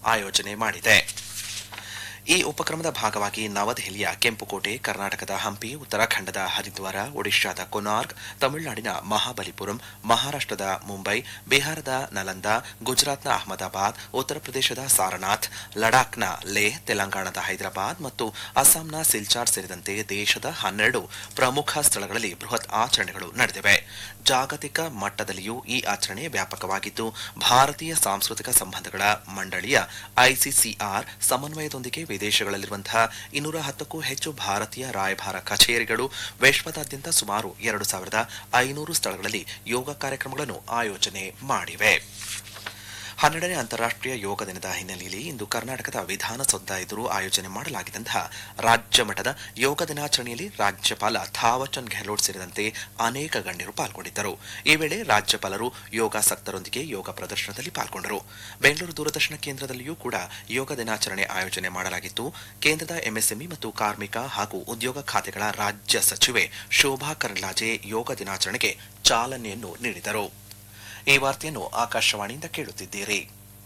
ಆಯೋಜನೆ ಮಾಡಿದೆ ಈ ಉಪಕ್ರಮದ ಭಾಗವಾಗಿ ನವದೆಹಲಿಯ ಕೆಂಪುಕೋಟೆ ಕರ್ನಾಟಕದ ಹಂಪಿ ಉತ್ತರಾಖಂಡದ ಹರಿದ್ವಾರ ಒಡಿಶಾದ ಕೊನಾರ್ಕ್ ತಮಿಳುನಾಡಿನ ಮಹಾಬಲಿಪುರಂ ಮಹಾರಾಷ್ಟದ ಮುಂಬೈ ಬಿಹಾರದ ನಲಂದ ಗುಜರಾತ್ನ ಅಹಮದಾಬಾದ್ ಉತ್ತರ ಪ್ರದೇಶದ ಸಾರನಾಥ್ ಲಡಾಖ್ನ ಲೇಹ್ ತೆಲಂಗಾಣದ ಹೈದರಾಬಾದ್ ಮತ್ತು ಅಸ್ಸಾಂನ ಸಿಲ್ಚಾರ್ ಸೇರಿದಂತೆ ದೇಶದ ಹನ್ನೆರಡು ಪ್ರಮುಖ ಸ್ಥಳಗಳಲ್ಲಿ ಬೃಹತ್ ಆಚರಣೆಗಳು ನಡೆದಿವೆ ಜಾಗತಿಕ ಮಟ್ಟದಲ್ಲಿಯೂ ಈ ಆಚರಣೆ ವ್ಯಾಪಕವಾಗಿದ್ದು ಭಾರತೀಯ ಸಾಂಸ್ಕೃತಿಕ ಸಂಬಂಧಗಳ ಮಂಡಳಿಯ ಐಸಿಸಿಆರ್ ಸಮನ್ವಯದೊಂದಿಗೆ ವಿದೇಶಗಳಲ್ಲಿರುವಂತಹ ಇನ್ನೂರ ಹತ್ತಕ್ಕೂ ಹೆಚ್ಚು ಭಾರತೀಯ ರಾಯಭಾರ ಕಚೇರಿಗಳು ವಿಶ್ವದಾದ್ಯಂತ ಸುಮಾರು ಎರಡು ಸಾವಿರದ ಐನೂರು ಸ್ಥಳಗಳಲ್ಲಿ ಯೋಗ ಕಾರ್ಯಕ್ರಮಗಳನ್ನು ಆಯೋಜನೆ ಮಾಡಿವೆ ಹನ್ನೆರಡನೇ ಅಂತಾರಾಷ್ಟ್ರೀಯ ಯೋಗ ದಿನದ ಹಿನ್ನೆಲೆಯಲ್ಲಿ ಇಂದು ಕರ್ನಾಟಕದ ವಿಧಾನಸೌಧ ಎದುರು ಆಯೋಜನೆ ಮಾಡಲಾಗಿದ್ದಂತಹ ರಾಜ್ಯ ಮಟ್ಟದ ಯೋಗ ದಿನಾಚರಣೆಯಲ್ಲಿ ರಾಜ್ಯಪಾಲ ಥಾವರ್ಚಂದ್ ಗೆಹ್ಲೋಟ್ ಸೇರಿದಂತೆ ಅನೇಕ ಗಣ್ಯರು ಪಾಲ್ಗೊಂಡಿದ್ದರು ಈ ವೇಳೆ ರಾಜ್ಯಪಾಲರು ಯೋಗಾಸಕ್ತರೊಂದಿಗೆ ಯೋಗ ಪ್ರದರ್ಶನದಲ್ಲಿ ಪಾಲ್ಗೊಂಡರು ಬೆಂಗಳೂರು ದೂರದರ್ಶನ ಕೇಂದ್ರದಲ್ಲಿಯೂ ಕೂಡ ಯೋಗ ದಿನಾಚರಣೆ ಆಯೋಜನೆ ಮಾಡಲಾಗಿತ್ತು ಕೇಂದ್ರದ ಎಂಎಸ್ಎಂಇ ಮತ್ತು ಕಾರ್ಮಿಕ ಹಾಗೂ ಉದ್ಯೋಗ ಖಾತೆಗಳ ರಾಜ್ಯ ಸಚಿವೆ ಶೋಭಾ ಕರಂದ್ಲಾಜೆ ಯೋಗ ದಿನಾಚರಣೆಗೆ ಚಾಲನೆಯನ್ನು ನೀಡಿದರು ಈ ವಾರ್ತೆಯನ್ನು ಆಕಾಶವಾಣಿಯಿಂದ ಕೇಳುತ್ತಿದ್ದೀರಿ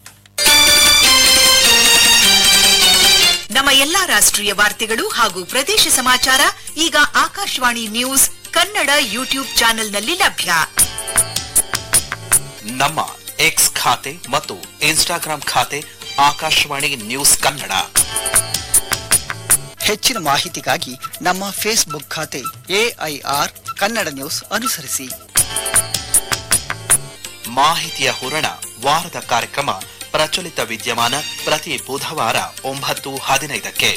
ನಮ್ಮ ಎಲ್ಲಾ ರಾಷ್ಟ್ರೀಯ ವಾರ್ತೆಗಳು ಹಾಗೂ ಪ್ರದೇಶ ಸಮಾಚಾರ ಈಗ ಆಕಾಶವಾಣಿ ನ್ಯೂಸ್ ಕನ್ನಡ ಯೂಟ್ಯೂಬ್ ಚಾನೆಲ್ನಲ್ಲಿ ಲಭ್ಯ ನಮ್ಮ ಎಕ್ಸ್ ಖಾತೆ ಮತ್ತು ಇನ್ಸ್ಟಾಗ್ರಾಂ ಖಾತೆ ಆಕಾಶವಾಣಿ ನ್ಯೂಸ್ ಕನ್ನಡ ಹೆಚ್ಚಿನ ಮಾಹಿತಿಗಾಗಿ ನಮ್ಮ ಫೇಸ್ಬುಕ್ ಖಾತೆ ಎಐಆರ್ ಕನ್ನಡ ನ್ಯೂಸ್ ಅನುಸರಿಸಿ ಮಾಹಿತಿಯ ಹೂರಣ ವಾರದ ಕಾರ್ಯಕ್ರಮ ಪ್ರಚಲಿತ ವಿದ್ಯಮಾನ ಪ್ರತಿ ಬುಧವಾರ ಒಂಬತ್ತು ಹದಿನೈದಕ್ಕೆ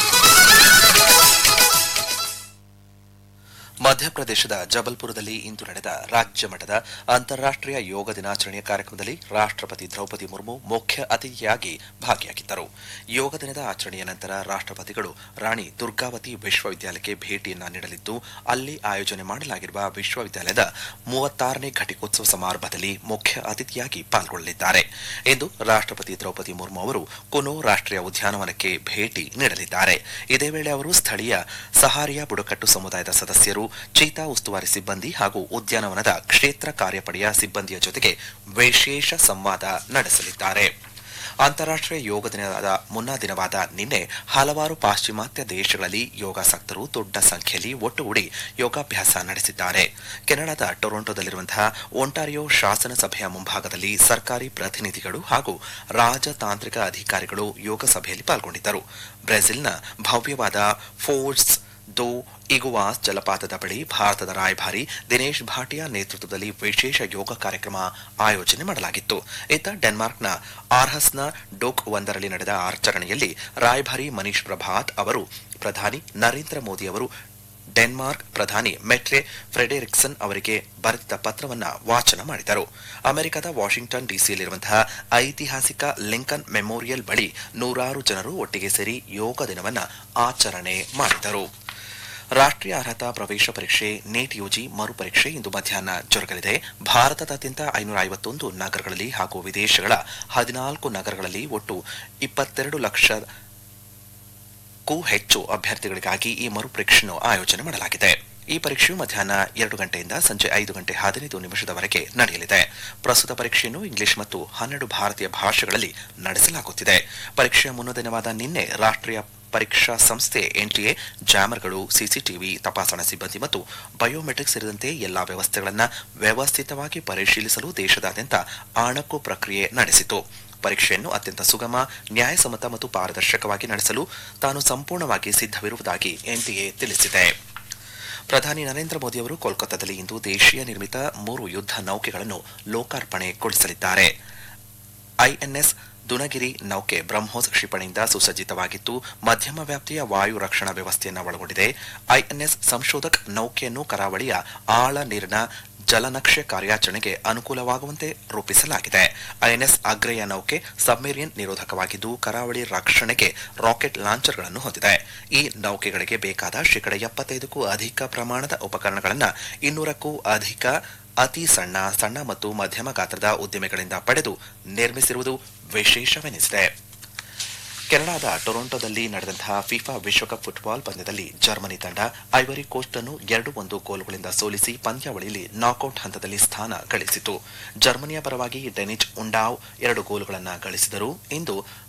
ಮಧ್ಯಪ್ರದೇಶದ ಜಬಲ್ಪುರದಲ್ಲಿ ಇಂದು ನಡೆದ ರಾಜ್ಯ ಮಟ್ಟದ ಅಂತಾರಾಷ್ಟ್ರೀಯ ಯೋಗ ದಿನಾಚರಣೆಯ ಕಾರ್ಯಕ್ರಮದಲ್ಲಿ ರಾಷ್ಟ್ರಪತಿ ದ್ರೌಪದಿ ಮುರ್ಮು ಮುಖ್ಯ ಅತಿಥಿಯಾಗಿ ಭಾಗಿಯಾಗಿದ್ದರು ಯೋಗ ದಿನದ ಆಚರಣೆಯ ನಂತರ ರಾಷ್ಟ್ರಪತಿಗಳು ರಾಣಿ ದುರ್ಗಾವತಿ ವಿಶ್ವವಿದ್ಯಾಲಯಕ್ಕೆ ಭೇಟಿಯನ್ನ ನೀಡಲಿದ್ದು ಅಲ್ಲಿ ಆಯೋಜನೆ ಮಾಡಲಾಗಿರುವ ವಿಶ್ವವಿದ್ಯಾಲಯದ ಮೂವತ್ತಾರನೇ ಘಟಿಕೋತ್ಸವ ಸಮಾರಂಭದಲ್ಲಿ ಮುಖ್ಯ ಅತಿಥಿಯಾಗಿ ಪಾಲ್ಗೊಳ್ಳಲಿದ್ದಾರೆ ಎಂದು ರಾಷ್ಟ್ರಪತಿ ದ್ರೌಪದಿ ಮುರ್ಮು ಅವರು ಕುನೋ ರಾಷ್ಟ್ರೀಯ ಉದ್ಯಾನವನಕ್ಕೆ ಭೇಟಿ ನೀಡಲಿದ್ದಾರೆ ಇದೇ ವೇಳೆ ಅವರು ಸ್ಥಳೀಯ ಸಹಾರಿಯಾ ಬುಡಕಟ್ಟು ಸಮುದಾಯದ ಸದಸ್ಯರು ಚೀತಾ ಉಸ್ತುವಾರಿ ಸಿಬ್ಬಂದಿ ಹಾಗೂ ಉದ್ಯಾನವನದ ಕ್ಷೇತ್ರ ಕಾರ್ಯಪಡೆಯ ಸಿಬ್ಬಂದಿಯ ಜೊತೆಗೆ ವಿಶೇಷ ಸಂವಾದ ನಡೆಸಲಿದ್ದಾರೆ ಅಂತಾರಾಷ್ಟ್ರೀಯ ಯೋಗ ದಿನದ ಮುನ್ನಾ ದಿನವಾದ ನಿನ್ನೆ ಹಲವಾರು ಪಾಶ್ಚಿಮಾತ್ಯ ದೇಶಗಳಲ್ಲಿ ಯೋಗಾಸಕ್ತರು ದೊಡ್ಡ ಸಂಖ್ಯೆಯಲ್ಲಿ ಒಟ್ಟುಗೂಡಿ ಯೋಗಾಭ್ಯಾಸ ನಡೆಸಿದ್ದಾರೆ ಕೆನಡಾದ ಟೊರೊಂಟೊದಲ್ಲಿರುವಂತಹ ಒಂಟಾರಿಯೋ ಶಾಸನ ಸಭೆಯ ಮುಂಭಾಗದಲ್ಲಿ ಸರ್ಕಾರಿ ಪ್ರತಿನಿಧಿಗಳು ಹಾಗೂ ರಾಜತಾಂತ್ರಿಕ ಅಧಿಕಾರಿಗಳು ಯೋಗ ಸಭೆಯಲ್ಲಿ ಪಾಲ್ಗೊಂಡಿದ್ದರು ಬ್ರೆಜಿಲ್ನ ಭವ್ಯವಾದ ಫೋರ್ಟ್ಸ್ ದೋ ಇಗುವಾಸ್ ಜಲಪಾತದ ಬಳಿ ಭಾರತದ ರಾಯಭಾರಿ ದಿನೇಶ್ ಭಾಟಿಯಾ ನೇತೃತ್ವದಲ್ಲಿ ವಿಶೇಷ ಯೋಗ ಕಾರ್ಯಕ್ರಮ ಆಯೋಜನೆ ಮಾಡಲಾಗಿತ್ತು ಇತ್ತ ಡೆನ್ಮಾರ್ಕ್ನ ಆರ್ಹಸ್ನ ಡೋಕ್ ಒಂದರಲ್ಲಿ ನಡೆದ ಆಚರಣೆಯಲ್ಲಿ ರಾಯಭಾರಿ ಮನೀಶ್ ಪ್ರಭಾತ್ ಅವರು ಪ್ರಧಾನಿ ನರೇಂದ್ರ ಮೋದಿ ಅವರು ಡೆನ್ಮಾರ್ಕ್ ಪ್ರಧಾನಿ ಮೆಟ್ರೆ ಫ್ರೆಡೆರಿಕ್ಸನ್ ಅವರಿಗೆ ಬರೆದ ಪತ್ರವನ್ನ ವಾಚನ ಮಾಡಿದರು ಅಮೆರಿಕದ ವಾಷಿಂಗ್ಟನ್ ಡಿಸಿಯಲ್ಲಿರುವಂತಹ ಐತಿಹಾಸಿಕ ಲಿಂಕನ್ ಮೆಮೋರಿಯಲ್ ಬಳಿ ನೂರಾರು ಜನರು ಒಟ್ಟಿಗೆ ಸೇರಿ ಯೋಗ ದಿನವನ್ನ ಆಚರಣೆ ಮಾಡಿದರು ರಾಷ್ಟ್ರೀಯ ಅರ್ಹತಾ ಪ್ರವೇಶ ಪರೀಕ್ಷೆ ನೀಟ್ ಯುಜಿ ಮರುಪರೀಕ್ಷೆ ಇಂದು ಮಧ್ಯಾಹ್ನ ಜರುಗಲಿದೆ ಭಾರತದಾದ್ಯಂತ ಐನೂರ ಐವತ್ತೊಂದು ನಗರಗಳಲ್ಲಿ ಹಾಗೂ ವಿದೇಶಗಳ ಹದಿನಾಲ್ಕು ನಗರಗಳಲ್ಲಿ ಒಟ್ಟು ಇಪ್ಪತ್ತೆರಡು ಲಕ್ಷ ಕ್ಕೂ ಹೆಚ್ಚು ಅಭ್ಯರ್ಥಿಗಳಿಗಾಗಿ ಈ ಮರುಪರೀಕ್ಷೆಯನ್ನು ಆಯೋಜನೆ ಮಾಡಲಾಗಿದೆ ಈ ಪರೀಕ್ಷೆಯು ಮಧ್ಯಾಹ್ನ ಎರಡು ಗಂಟೆಯಿಂದ ಸಂಜೆ ಐದು ಗಂಟೆ ಹದಿನೈದು ನಿಮಿಷದವರೆಗೆ ನಡೆಯಲಿದೆ ಪ್ರಸ್ತುತ ಪರೀಕ್ಷೆಯನ್ನು ಇಂಗ್ಲಿಷ್ ಮತ್ತು ಹನ್ನೆರಡು ಭಾರತೀಯ ಭಾಷೆಗಳಲ್ಲಿ ನಡೆಸಲಾಗುತ್ತಿದೆ ಪರೀಕ್ಷೆಯ ಮುನ್ನ ದಿನವಾದ ನಿನ್ನೆ ರಾಷ್ಟ್ರೀಯ ಪರೀಕ್ಷಾ ಸಂಸ್ಥೆ ಎನ್ಟಿಎ ಜಾಮರ್ಗಳು ಸಿಸಿಟಿವಿ ತಪಾಸಣಾ ಸಿಬ್ಬಂದಿ ಮತ್ತು ಬಯೋಮೆಟ್ರಿಕ್ ಸೇರಿದಂತೆ ಎಲ್ಲಾ ವ್ಯವಸ್ಥೆಗಳನ್ನು ವ್ಯವಸ್ಥಿತವಾಗಿ ಪರಿಶೀಲಿಸಲು ದೇಶದಾದ್ಯಂತ ಆಣಕು ಪ್ರಕ್ರಿಯೆ ನಡೆಸಿತು ಪರೀಕ್ಷೆಯನ್ನು ಅತ್ಯಂತ ಸುಗಮ ನ್ಯಾಯಸಮ್ಮತ ಮತ್ತು ಪಾರದರ್ಶಕವಾಗಿ ನಡೆಸಲು ತಾನು ಸಂಪೂರ್ಣವಾಗಿ ಸಿದ್ಧವಿರುವುದಾಗಿ ಎನ್ಟಿಎ ತಿಳಿಸಿದೆ ಪ್ರಧಾನಿ ನರೇಂದ್ರ ಮೋದಿ ಅವರು ಕೋಲ್ಕತ್ತಾದಲ್ಲಿ ಇಂದು ದೇಶೀಯ ನಿರ್ಮಿತ ಮೂರು ಯುದ್ಧ ನೌಕೆಗಳನ್ನು ಲೋಕಾರ್ಪಣೆಗೊಳಿಸಲಿದ್ದಾರೆ ಐಎನ್ಎಸ್ ದುನಗಿರಿ ನೌಕೆ ಬ್ರಹ್ಮೋಸ್ ಕ್ಷಿಪಣಿಯಿಂದ ಸುಸಜ್ಜಿತವಾಗಿದ್ದು ಮಧ್ಯಮ ವ್ಯಾಪ್ತಿಯ ವಾಯು ರಕ್ಷಣಾ ವ್ಯವಸ್ಥೆಯನ್ನು ಒಳಗೊಂಡಿದೆ ಐಎನ್ಎಸ್ ಸಂಶೋಧಕ್ ನೌಕೆಯನ್ನು ಕರಾವಳಿಯ ಆಳ ನೀರಿನ ಜಲನಕ್ಷೆ ಕಾರ್ಯಾಚರಣೆಗೆ ಅನುಕೂಲವಾಗುವಂತೆ ರೂಪಿಸಲಾಗಿದೆ ಐಎನ್ಎಸ್ ಅಗ್ರೆಯ ನೌಕೆ ಸಬ್ಮೆರಿನ್ ನಿರೋಧಕವಾಗಿದ್ದು ಕರಾವಳಿ ರಕ್ಷಣೆಗೆ ರಾಕೆಟ್ ಲಾಂಚರ್ಗಳನ್ನು ಹೊಂದಿದೆ ಈ ನೌಕೆಗಳಿಗೆ ಬೇಕಾದ ಶೇಕಡ ಎಪ್ಪತ್ತೈದಕ್ಕೂ ಅಧಿಕ ಪ್ರಮಾಣದ ಉಪಕರಣಗಳನ್ನು ಇನ್ನೂರಕ್ಕೂ ಅಧಿಕ ಅತಿ ಸಣ್ಣ ಸಣ್ಣ ಮತ್ತು ಮಧ್ಯಮ ಗಾತ್ರದ ಉದ್ದಿಮೆಗಳಿಂದ ಪಡೆದು ನಿರ್ಮಿಸಿರುವುದು ವಿಶೇಷವೆನಿಸಿದೆ ಕೆನಡಾದ ಟೊರೊಂಟೊದಲ್ಲಿ ನಡೆದಂತಹ ಫಿಫಾ ವಿಶ್ವಕಪ್ ಫುಟ್ಬಾಲ್ ಪಂದ್ಯದಲ್ಲಿ ಜರ್ಮನಿ ತಂಡ ಐವರಿ ಕೋಸ್ಟ್ ಅನ್ನು ಎರಡು ಒಂದು ಗೋಲುಗಳಿಂದ ಸೋಲಿಸಿ ಪಂದ್ಯಾವಳಿಯಲ್ಲಿ ನಾಕೌಟ್ ಹಂತದಲ್ಲಿ ಸ್ಥಾನ ಗಳಿಸಿತು ಜರ್ಮನಿಯ ಪರವಾಗಿ ಡೆನಿಚ್ ಉಂಡಾವ್ ಎರಡು ಗೋಲುಗಳನ್ನು ಗಳಿಸಿದರು ಇಂದು